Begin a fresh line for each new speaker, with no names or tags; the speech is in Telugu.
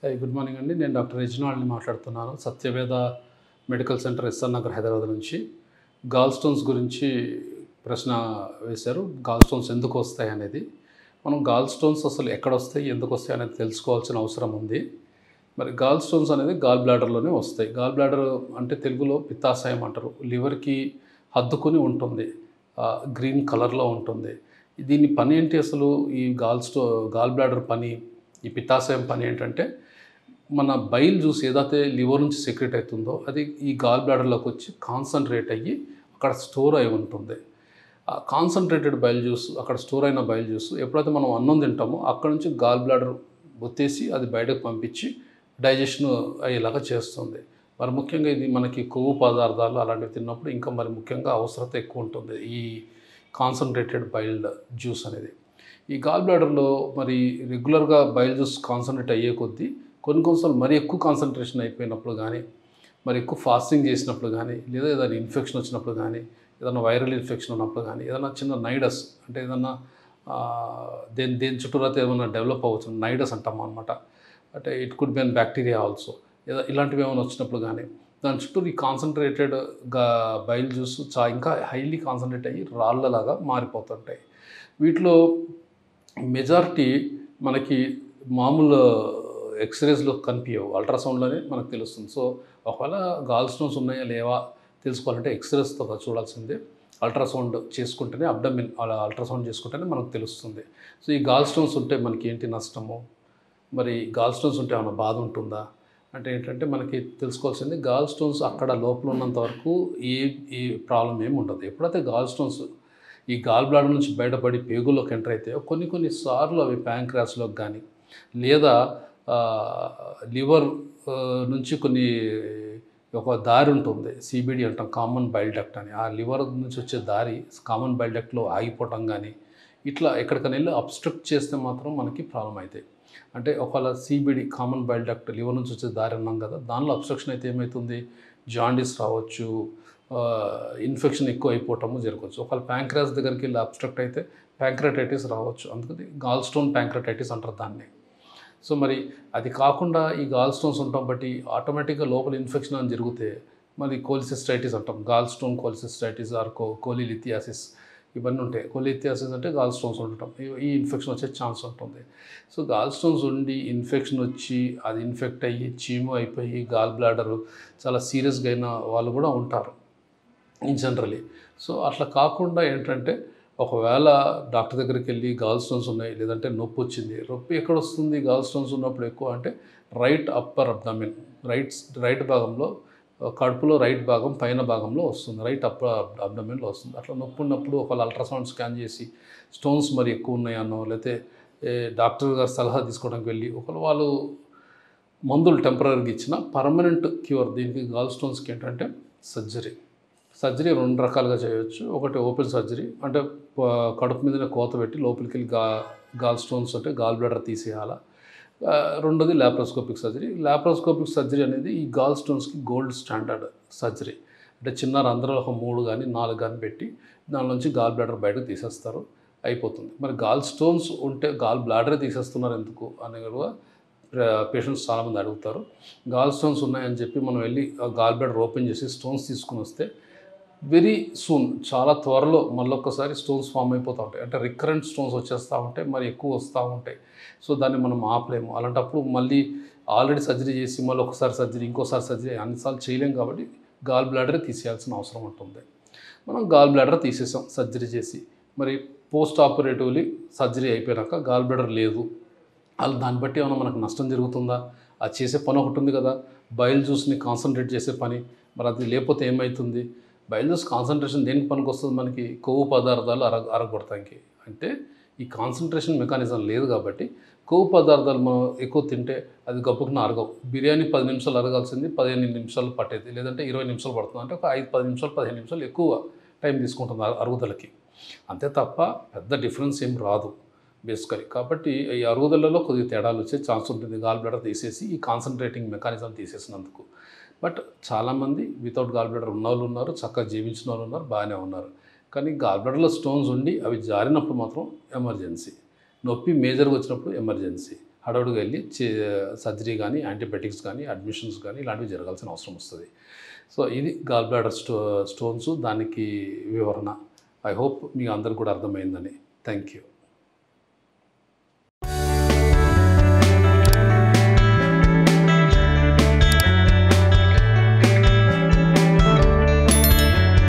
హాయ్ గుడ్ మార్నింగ్ అండి నేను డాక్టర్ రెజినాల్డ్ని మాట్లాడుతున్నాను Satyaveda medical centre SR Nagar Hyderabad నుంచి గాల్ స్టోన్స్ గురించి ప్రశ్న వేశారు గాల్ స్టోన్స్ ఎందుకు వస్తాయి అనేది మనం గాల్ స్టోన్స్ అసలు ఎక్కడ వస్తాయి ఎందుకు వస్తాయి అనేది తెలుసుకోవాల్సిన అవసరం ఉంది మరి గాల్ స్టోన్స్ అనేది గాల్ బ్లాడర్లోనే వస్తాయి గాల్ బ్లాడర్ అంటే తెలుగులో పిత్తాశయం అంటారు లివర్కి హద్దుకుని ఉంటుంది ఆ, గ్రీన్ కలర్లో ఉంటుంది దీని పని ఏంటి అసలు ఈ గాల్ స్టో గాల్ బ్లాడర్ పని ఈ పిత్తాశయం పని ఏంటంటే మన బైల్ జ్యూస్ ఏదైతే లివర్ నుంచి సెక్రెట్ అవుతుందో అది ఈ గాల్ బ్లాడర్లోకి వచ్చి కాన్సన్ట్రేట్ అయ్యి అక్కడ స్టోర్ అయి ఉంటుంది ఆ కాన్సన్ట్రేటెడ్ బైల్ జ్యూస్ అక్కడ స్టోర్ అయిన బైల్ జ్యూస్ ఎప్పుడైతే మనం అన్నం తింటామో అక్కడ నుంచి గాల్ బ్లాడర్ ఒత్తేసి అది బయటకు పంపించి డైజెషన్ అయ్యేలాగా చేస్తుంది మరి ముఖ్యంగా ఇది మనకి కొవ్వు పదార్థాలు అలాంటివి తిన్నప్పుడు ఇంకా మరి ముఖ్యంగా అవసరత ఎక్కువ ఉంటుంది ఈ కాన్సన్ట్రేటెడ్ బైల్ జ్యూస్ అనేది ఈ గాల్ బ్లాడర్లో మరి రెగ్యులర్గా బైల్ జ్యూస్ కాన్సన్ట్రేట్ అయ్యే కొద్దీ కొన్ని కొన్నిసార్లు మరీ ఎక్కువ కాన్సన్ట్రేషన్ అయిపోయినప్పుడు కానీ మరి ఎక్కువ ఫాస్టింగ్ చేసినప్పుడు కానీ లేదా ఏదైనా ఇన్ఫెక్షన్ వచ్చినప్పుడు కానీ ఏదైనా వైరల్ ఇన్ఫెక్షన్ ఉన్నప్పుడు కానీ ఏదైనా చిన్న నైడస్ అంటే ఏదైనా ఆ, దేని దేని చుట్టూరైతే ఏమైనా డెవలప్ అవ్వచ్చు నైడస్ అంటాం అనమాట అంటే it could be an bacteria also ఏదో ఇలాంటివి ఏమైనా వచ్చినప్పుడు కానీ దాని చుట్టూ ఈ కాన్సన్ట్రేటెడ్గా బయలు జ్యూస్ చా ఇంకా హైలీ కాన్సన్ట్రేట్ అయ్యి రాళ్ళలాగా మారిపోతుంటాయి వీటిలో మెజారిటీ మనకి మామూలు ఎక్స్రేస్లో కనిపించవు అల్ట్రాసౌండ్లోనే మనకు తెలుస్తుంది సో ఒకవేళ గాల్ స్టోన్స్ ఉన్నాయా లేవా తెలుసుకోవాలంటే ఎక్స్రేస్తో చూడాల్సిందే అల్ట్రాసౌండ్ చేసుకుంటేనే అబ్డమిన్ అలా అల్ట్రాసౌండ్ చేసుకుంటేనే మనకు తెలుస్తుంది సో ఈ గాల్ స్టోన్స్ ఉంటే మనకి ఏంటి నష్టము మరి గాల్ స్టోన్స్ ఉంటే ఏమైనా బాధ ఉంటుందా అంటే ఏంటంటే మనకి తెలుసుకోవాల్సింది గాల్ స్టోన్స్ అక్కడ లోపల ఉన్నంత వరకు ఏ ఏ ప్రాబ్లం ఏమి ఉండదు ఎప్పుడైతే గాల్ స్టోన్స్ ఈ గాల్ బ్లాడర్ నుంచి బయటపడి పేగుల్లోకి ఎంటర్ అయితే కొన్ని కొన్ని సార్లు అవి ప్యాంక్రాస్లోకి కానీ లేదా లివర్ నుంచి కొన్ని ఒక దారి ఉంటుంది సిబిడి అంటాం కామన్ బైల్ డక్ట్ అని ఆ లివర్ నుంచి వచ్చే దారి కామన్ బైల్ డక్ట్లో ఆగిపోవటం కానీ ఇట్లా ఎక్కడికైనా వెళ్ళి అబ్స్ట్రక్ట్ చేస్తే మాత్రం మనకి ప్రాబ్లం అవుతాయి అంటే ఒకవేళ CBD common bile duct liver నుంచి వచ్చే దారి అన్నాం కదా దానిలో అబ్స్ట్రక్షన్ అయితే ఏమవుతుంది జాండీస్ రావచ్చు ఇన్ఫెక్షన్ ఎక్కువ అయిపోవటము జరగవచ్చు ఒకవేళ ప్యాంక్రాస్ దగ్గరికి వెళ్ళి అబ్స్ట్రక్ట్ అయితే ప్యాంక్రటైటిస్ రావచ్చు అందుకని గాల్ స్టోన్ ప్యాంక్రటైటిస్ అంటారు దాన్ని సో మరి అది కాకుండా ఈ గాల్ స్టోన్స్ ఉండటం బట్టి ఆటోమేటిక్గా లోపల ఇన్ఫెక్షన్ అని జరిగితే మరి కోలిసిస్టైటిస్ అంటాం గాల్ స్టోన్ కోలిసిస్టైటిస్ ఆర్ కో కోలిలిథియాసిస్ ఇవన్నీ ఉంటాయి కోలిథియాసిస్ అంటే గాల్ స్టోన్స్ ఉండటం ఈ- ఈ ఇన్ఫెక్షన్ వచ్చే ఛాన్స్ ఉంటుంది సో గాల్ స్టోన్స్ ఉండి ఇన్ఫెక్షన్ వచ్చి అది ఇన్ఫెక్ట్ అయ్యి చీము అయిపోయి గాల్ బ్లాడర్ చాలా సీరియస్గా అయిన వాళ్ళు కూడా ఉంటారు ఇన్ జనరలీ సో అట్లా కాకుండా ఏంటంటే ఒకవేళ డాక్టర్ దగ్గరికి వెళ్ళి గాల్ స్టోన్స్ ఉన్నాయి లేదంటే నొప్పి వచ్చింది నొప్పి ఎక్కడ వస్తుంది గాల్ స్టోన్స్ ఉన్నప్పుడు ఎక్కువ అంటే right upper abdomen right right భాగంలో ఆ, కడుపులో రైట్ భాగం పైన భాగంలో వస్తుంది రైట్ అప్పర్ అబ్డామిన్లో వస్తుంది అట్లా నొప్పి ఉన్నప్పుడు ఒకవేళ అల్ట్రాసౌండ్ స్కాన్ చేసి స్టోన్స్ మరి ఎక్కువ ఉన్నాయన్నో లేకపోతే ఏ, డాక్టర్ గారు సలహా తీసుకోవడానికి వెళ్ళి ఒకవేళ వాళ్ళు మందులు టెంపరీగా ఇచ్చిన పర్మనెంట్ క్యూర్ దీనికి గాల్ స్టోన్స్కి ఏంటంటే సర్జరీ సర్జరీ రెండు రకాలుగా చేయొచ్చు ఒకటి ఓపెన్ సర్జరీ అంటే ప- కడుపు మీదనే కోత పెట్టి లోపలికి వెళ్ళి గా గాల్ స్టోన్స్ అంటే గాల్ బ్లాడర్ తీసేయాలా ఆ, రెండోది ల్యాప్రోస్కోపిక్ సర్జరీ ల్యాప్రోస్కోపిక్ సర్జరీ అనేది ఈ గాల్ స్టోన్స్కి గోల్డ్ స్టాండర్డ్ సర్జరీ అంటే చిన్న రంధ్రాలు ఒక మూడు కానీ నాలుగు కానీ పెట్టి దాని నుంచి గాల్ బ్లాడర్ బయటకు తీసేస్తారు అయిపోతుంది మరి గాల్ స్టోన్స్ ఉంటే గాల్ బ్లాడరే తీసేస్తున్నారు ఎందుకు అని కూడా పేషెంట్స్ చాలామంది అడుగుతారు గాల్ స్టోన్స్ ఉన్నాయని చెప్పి మనం వెళ్ళి ఆ గాల్ బ్లాడర్ ఓపెన్ చేసి స్టోన్స్ తీసుకుని వస్తే వెరీ సూన్ చాలా త్వరలో మళ్ళొక్కసారి స్టోన్స్ ఫామ్ అయిపోతూ ఉంటాయి అంటే రికరెంట్ స్టోన్స్ వచ్చేస్తూ ఉంటాయి మరి ఎక్కువ వస్తూ ఉంటాయి సో దాన్ని మనం ఆపలేము అలాంటప్పుడు మళ్ళీ ఆల్రెడీ సర్జరీ చేసి మళ్ళీ ఒకసారి సర్జరీ ఇంకోసారి సర్జరీ అన్నిసార్లు చేయలేం కాబట్టి గాల్ బ్లాడరే తీసేయాల్సిన అవసరం ఉంటుంది మనం గాల్ బ్లాడర్ తీసేసాం సర్జరీ చేసి మరి పోస్ట్ ఆపరేటివ్లీ సర్జరీ అయిపోయాక గాల్ బ్లాడర్ లేదు వాళ్ళు దాన్ని బట్టి ఏమైనా మనకు నష్టం జరుగుతుందా అది చేసే పని ఒకటి ఉంది కదా బయల్ జ్యూస్ని కాన్సన్ట్రేట్ చేసే పని మరి అది లేకపోతే ఏమవుతుంది బయల్ జ్యూస్ కాన్సన్ట్రేషన్ దేనికి పనికి వస్తుంది మనకి కొవ్వు పదార్థాలు అరగ అరగొడటానికి అంటే ఈ కాన్సన్ట్రేషన్ మెకానిజం లేదు కాబట్టి కొవ్వు పదార్థాలు మనం ఎక్కువ తింటే అది గొప్పకున అరగవు బిర్యానీ పది నిమిషాలు అరగాల్సింది పదిహేను నిమిషాలు పట్టేది లేదంటే ఇరవై నిమిషాలు పడుతుంది అంటే ఒక ఐదు పది నిమిషాలు పదిహేను నిమిషాలు ఎక్కువ టైం తీసుకుంటుంది అర- అరుగుదలకి అంతే తప్ప పెద్ద డిఫరెన్స్ ఏం రాదు బేసికలీ కాబట్టి ఈ అరుగుదలలో కొద్దిగా తేడాలు వచ్చే ఛాన్స్ ఉంటుంది గాల్ బ్లాడర్ తీసేసి ఈ కాన్సన్ట్రేటింగ్ మెకానిజం తీసేసినందుకు బట్ చాలామంది వితౌట్ గాల్ బ్లాడర్ ఉన్న వాళ్ళు ఉన్నారు చక్కగా జీవించిన వాళ్ళు ఉన్నారు బాగానే ఉన్నారు కానీ గాల్ బ్లాడర్లో స్టోన్స్ ఉండి అవి జారినప్పుడు మాత్రం ఎమర్జెన్సీ నొప్పి మేజర్గా వచ్చినప్పుడు ఎమర్జెన్సీ హడావుడిగా వెళ్ళి సర్జరీ కానీ యాంటీబయాటిక్స్ కానీ అడ్మిషన్స్ కానీ ఇలాంటివి జరగాల్సిన అవసరం వస్తుంది సో ఇది గాల్ బ్లాడర్ స్టో స్టోన్స్ దానికి వివరణ ఐ హోప్ మీకు అందరికి కూడా అర్థమైందని థ్యాంక్ యూ